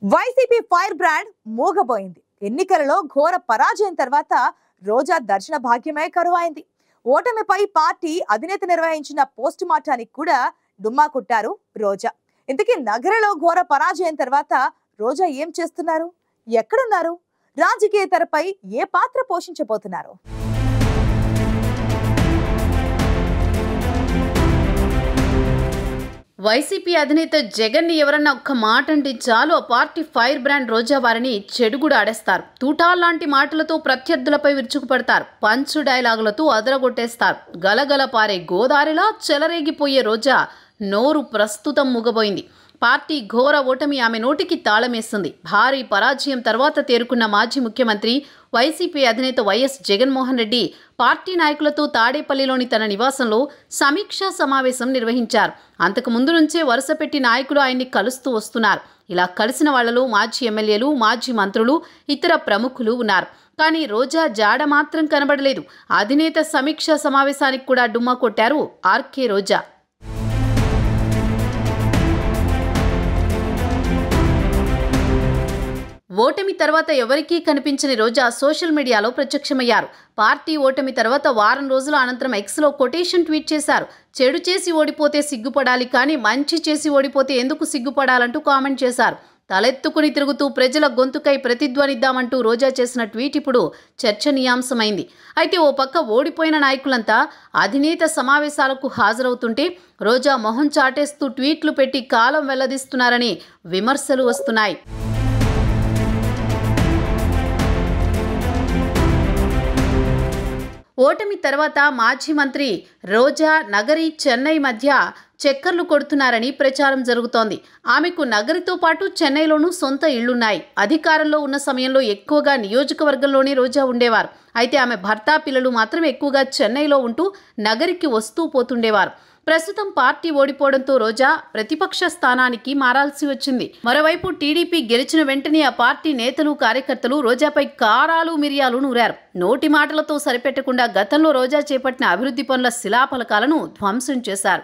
YCP fire brand మూగబోయింది ఎన్నికలలో ఘోర పరాజయం తర్వాత రోజా దర్శన భాగ్యమే కరువైంది ఓటమిపై పార్టీ అధినేత నిర్వహించిన పోస్ట్ మార్టానికి కూడా డుమ్మా కొట్టారు రోజా ఇంతకీ నగరలో ఘోర పరాజయం తర్వాత రోజా ఏం చేస్తున్నారు ఎక్కడున్నారు రాజకీయ తెరపై ఏ పాత్ర పోషించబోతున్నారు వైసీపీ అధినేత జగన్ ని ఎవరన్నా ఒక్క మాట అంటే చాలు ఆ పార్టీ ఫైర్ బ్రాండ్ రోజా వారిని చెడుగుడు ఆడేస్తారు తూటాల్ లాంటి మాటలతో ప్రత్యర్థులపై విరుచుకుపడతారు పంచు డైలాగులతో అదరగొట్టేస్తారు గలగల పారే గోదారిలా చెలరేగిపోయే రోజా నోరు ప్రస్తుతం ముగబోయింది పార్టీ ఘోర ఓటమి ఆమె నోటికి తాళమేస్తుంది భారీ పరాజయం తర్వాత తేరుకున్న మాజీ ముఖ్యమంత్రి వైసీపీ అధినేత వైఎస్ జగన్మోహన్ రెడ్డి పార్టీ నాయకులతో తాడేపల్లిలోని తన నివాసంలో సమీక్షా సమావేశం నిర్వహించారు అంతకు ముందు నుంచే వరుసపెట్టి నాయకులు ఆయన్ని కలుస్తూ వస్తున్నారు ఇలా కలిసిన వాళ్లలో మాజీ ఎమ్మెల్యేలు మాజీ మంత్రులు ఇతర ప్రముఖులు ఉన్నారు కానీ రోజా జాడ మాత్రం కనబడలేదు అధినేత సమీక్షా సమావేశానికి కూడా డుమ్మా కొట్టారు ఆర్కే రోజా ఓటమి తర్వాత ఎవరికీ కనిపించని రోజా సోషల్ మీడియాలో ప్రత్యక్షమయ్యారు పార్టీ ఓటమి తర్వాత వారం రోజుల అనంతరం ఎక్స్లో కొటేషన్ ట్వీట్ చేశారు చెడు చేసి ఓడిపోతే సిగ్గుపడాలి కానీ మంచి చేసి ఓడిపోతే ఎందుకు సిగ్గుపడాలంటూ కామెంట్ చేశారు తలెత్తుకుని తిరుగుతూ ప్రజల గొంతుకై ప్రతిధ్వనిద్దామంటూ రోజా చేసిన ట్వీట్ ఇప్పుడు చర్చనీయాంశమైంది అయితే ఓ పక్క ఓడిపోయిన నాయకులంతా అధినేత సమావేశాలకు హాజరవుతుంటే రోజా మొహం చాటేస్తూ ట్వీట్లు పెట్టి కాలం వెల్లదీస్తున్నారని విమర్శలు వస్తున్నాయి ఓటమి తర్వాత మాజీ మంత్రి రోజా నగరి చెన్నై మధ్య చక్కర్లు కొడుతున్నారని ప్రచారం జరుగుతోంది ఆమెకు నగరితో పాటు చెన్నైలోనూ సొంత ఇళ్లున్నాయి అధికారంలో ఉన్న సమయంలో ఎక్కువగా నియోజకవర్గంలోనే రోజా ఉండేవారు అయితే ఆమె భర్త పిల్లలు మాత్రం ఎక్కువగా చెన్నైలో ఉంటూ నగరికి వస్తూ పోతుండేవారు ప్రస్తుతం పార్టీ ఓడిపోవడంతో రోజా ప్రతిపక్ష స్థానానికి మారాల్సి వచ్చింది మరోవైపు టీడీపీ గెలిచిన వెంటనే ఆ పార్టీ నేతలు కార్యకర్తలు రోజాపై కారాలు మిరియాలు నూరారు నోటి మాటలతో సరిపెట్టకుండా గతంలో రోజా చేపట్టిన అభివృద్ధి పనుల శిలాఫలకాలను ధ్వంసం చేశారు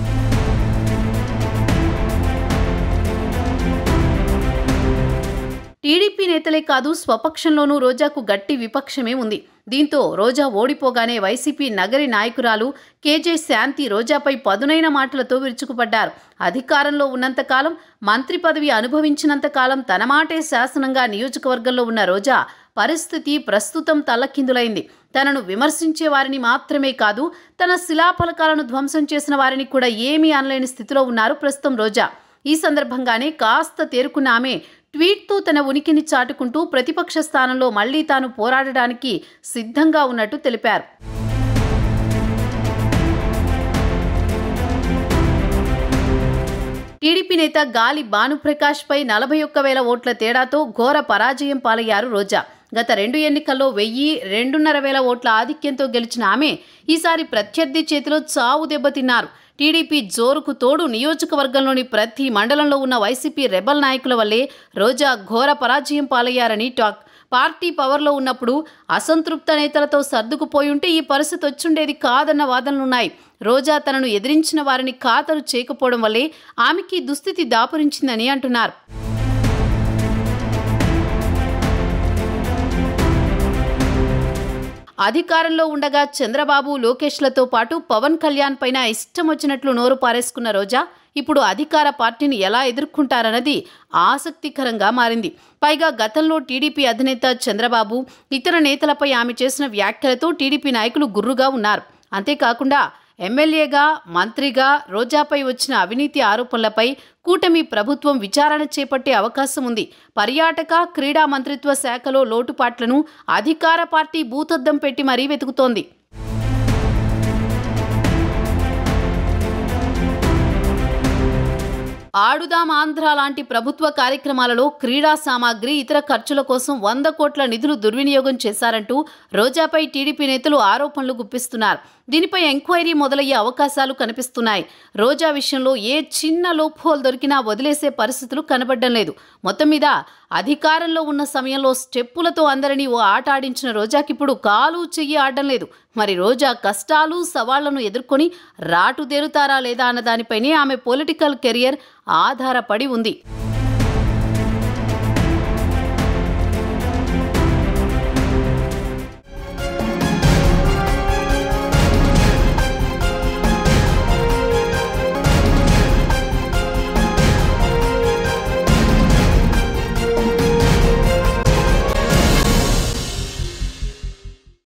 టీడీపీ నేతలే కాదు స్వపక్షంలోనూ రోజాకు గట్టి విపక్షమే ఉంది దీంతో రోజా ఓడిపోగానే వైసీపీ నగరి నాయకురాలు కేజే శాంతి రోజాపై పదునైన మాటలతో విరుచుకుపడ్డారు అధికారంలో ఉన్నంతకాలం మంత్రి పదవి అనుభవించినంతకాలం తన మాటే శాసనంగా నియోజకవర్గంలో ఉన్న రోజా పరిస్థితి ప్రస్తుతం తల్లకిందులైంది తనను విమర్శించే వారిని మాత్రమే కాదు తన శిలాఫలకాలను ధ్వంసం చేసిన వారిని కూడా ఏమీ అనలేని స్థితిలో ఉన్నారు ప్రస్తుతం రోజా ఈ సందర్భంగానే కాస్త తేరుకున్న ఆమె ట్వీట్తో తన ఉనికిని చాటుకుంటూ ప్రతిపక్ష స్థానంలో మళ్లీ తాను పోరాడడానికి సిద్ధంగా ఉన్నట్టు తెలిపారు టీడీపీ నేత గాలి భానుప్రకాష్ పై నలభై ఒక్క వేల ఓట్ల తేడాతో ఘోర పరాజయం పాలయ్యారు రోజా గత రెండు ఎన్నికల్లో వెయ్యి రెండున్నర వేల ఓట్ల ఆధిక్యంతో గెలిచిన ఆమె ఈసారి ప్రత్యర్థి చేతిలో చావు దెబ్బతిన్నారు టీడీపీ జోరుకు తోడు నియోజకవర్గంలోని ప్రతి మండలంలో ఉన్న వైసీపీ రెబల్ నాయకుల వల్లే రోజా ఘోర పరాజయం పాలయ్యారని టాక్ పార్టీ పవర్లో ఉన్నప్పుడు అసంతృప్త నేతలతో సర్దుకుపోయుంటే ఈ పరిస్థితి వచ్చుండేది కాదన్న వాదనలున్నాయి రోజా తనను ఎదిరించిన వారిని ఖాతరు చేయకపోవడం వల్లే ఆమెకి దుస్థితి దాపురించిందని అంటున్నారు అధికారంలో ఉండగా చంద్రబాబు లోకేష్లతో పాటు పవన్ కళ్యాణ్ పైన ఇష్టం వచ్చినట్లు నోరు పారేసుకున్న రోజా ఇప్పుడు అధికార పార్టీని ఎలా ఎదుర్కొంటారన్నది ఆసక్తికరంగా మారింది పైగా గతంలో టీడీపీ అధినేత చంద్రబాబు ఇతర నేతలపై ఆమె చేసిన వ్యాఖ్యలతో టీడీపీ నాయకులు గుర్రుగా ఉన్నారు అంతేకాకుండా ఎమ్మెల్యేగా మంత్రిగా రోజాపై వచ్చిన అవినీతి ఆరోపణలపై కూటమి ప్రభుత్వం విచారణ చేపట్టే అవకాశం ఉంది పర్యాటక క్రీడా మంత్రిత్వ శాఖలో లోటుపాట్లను అధికార పార్టీ భూతద్దం పెట్టి మరీ వెతుకుతోంది ఆడుదాం ఆంధ్ర లాంటి ప్రభుత్వ కార్యక్రమాలలో క్రీడా సామాగ్రి ఇతర ఖర్చుల కోసం వంద కోట్ల నిధులు దుర్వినియోగం చేశారంటూ రోజాపై టీడీపీ నేతలు ఆరోపణలు గుప్పిస్తున్నారు దీనిపై ఎంక్వైరీ మొదలయ్యే అవకాశాలు కనిపిస్తున్నాయి రోజా విషయంలో ఏ చిన్న లోప్హోల్ దొరికినా వదిలేసే పరిస్థితులు కనబడడం లేదు మొత్తం మీద అధికారంలో ఉన్న సమయంలో స్టెప్పులతో అందరినీ ఓ ఆట ఆడించిన రోజాకిప్పుడు కాలు చెయ్యి ఆడడం లేదు మరి రోజా కష్టాలు సవాళ్లను ఎదుర్కొని రాటుదేరుతారా లేదా అన్న దానిపైనే ఆమె పొలిటికల్ కెరియర్ ఆధారపడి ఉంది